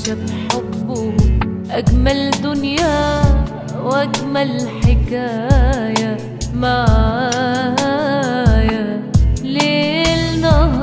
عايشة بحبه أجمل دنيا وأجمل حكاية معايا ليل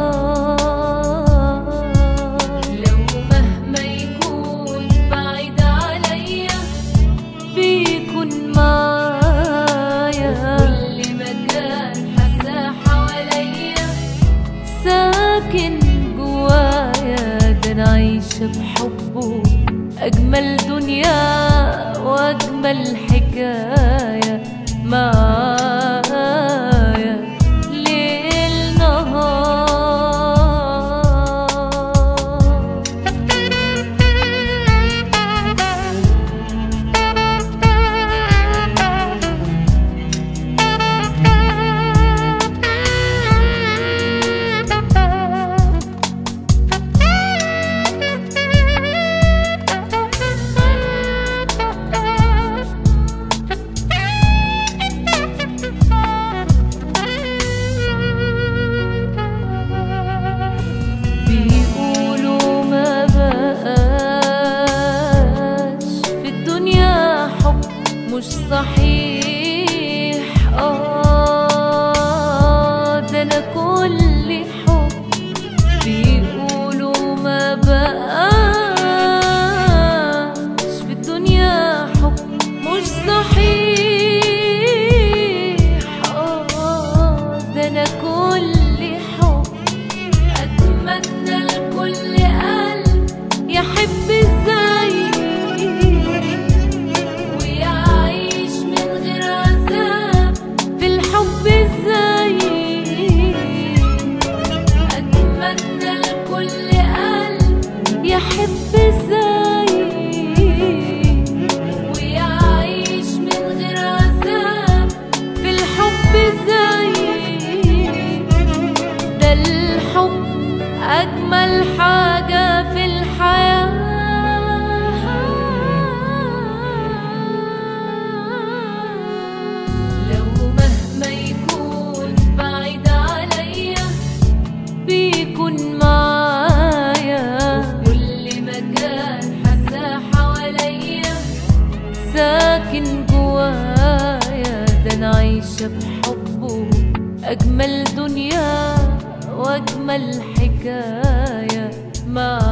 نهار لو مهما يكون بعيد عليا بيكون معايا كل مكان حاسة حواليا ساكن جوايا ده انا عايشة بحبه أجمل دنيا وأجمل حكاية معايا ليل نهار بيقولوا ما بقاش في الدنيا حب مش صحيح اه ده انا كل حب بيقولوا ما بقاش في الدنيا حب مش صحيح اه ده انا كل حب أتمنى لكل قلب يحب زيي ويعيش من غير عذاب في الحب زيي أتمنى لكل قلب يحب زيي ويعيش من غير عذاب في الحب زيي ده الحب أجمل حاجة في الحياة لو مهما يكون بعيد عليا بيكون معايا في كل مكان حاسة حواليا ساكن جوايا ده انا عايشة بحبه أجمل دنيا وأجمل حكاية معايا